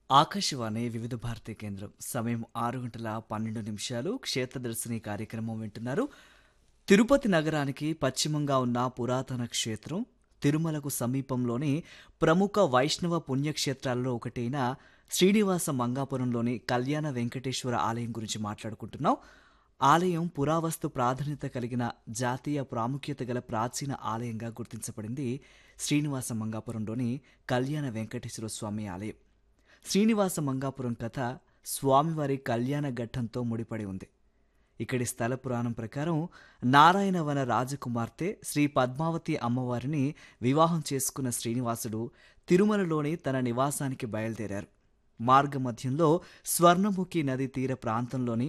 ఆకాశవాణి వివిధ భారతి కేంద్రం సమయం ఆరు గంటల పన్నెండు నిమిషాలు క్షేత్రదర్శిని కార్యక్రమం వింటున్నారు తిరుపతి నగరానికి పశ్చిమంగా ఉన్న పురాతన క్షేత్రం తిరుమలకు సమీపంలోని ప్రముఖ వైష్ణవ పుణ్యక్షేత్రాలలో ఒకటైన శ్రీనివాస మంగాపురంలోని కళ్యాణ వెంకటేశ్వర ఆలయం గురించి మాట్లాడుకుంటున్నాం ఆలయం పురావస్తు ప్రాధాన్యత కలిగిన జాతీయ ప్రాముఖ్యత గల ప్రాచీన ఆలయంగా గుర్తించబడింది శ్రీనివాస మంగాపురంలోని కళ్యాణ వెంకటేశ్వర స్వామి ఆలయం శ్రీనివాస మంగాపురం కథ స్వామివారి కళ్యాణ ఘట్టంతో ముడిపడి ఉంది ఇక్కడి స్థల పురాణం ప్రకారం నారాయణవన రాజకుమార్తె శ్రీ పద్మావతి అమ్మవారిని వివాహం చేసుకున్న శ్రీనివాసుడు తిరుమలలోని తన నివాసానికి బయలుదేరారు మార్గమధ్యంలో స్వర్ణముఖి నది తీర ప్రాంతంలోని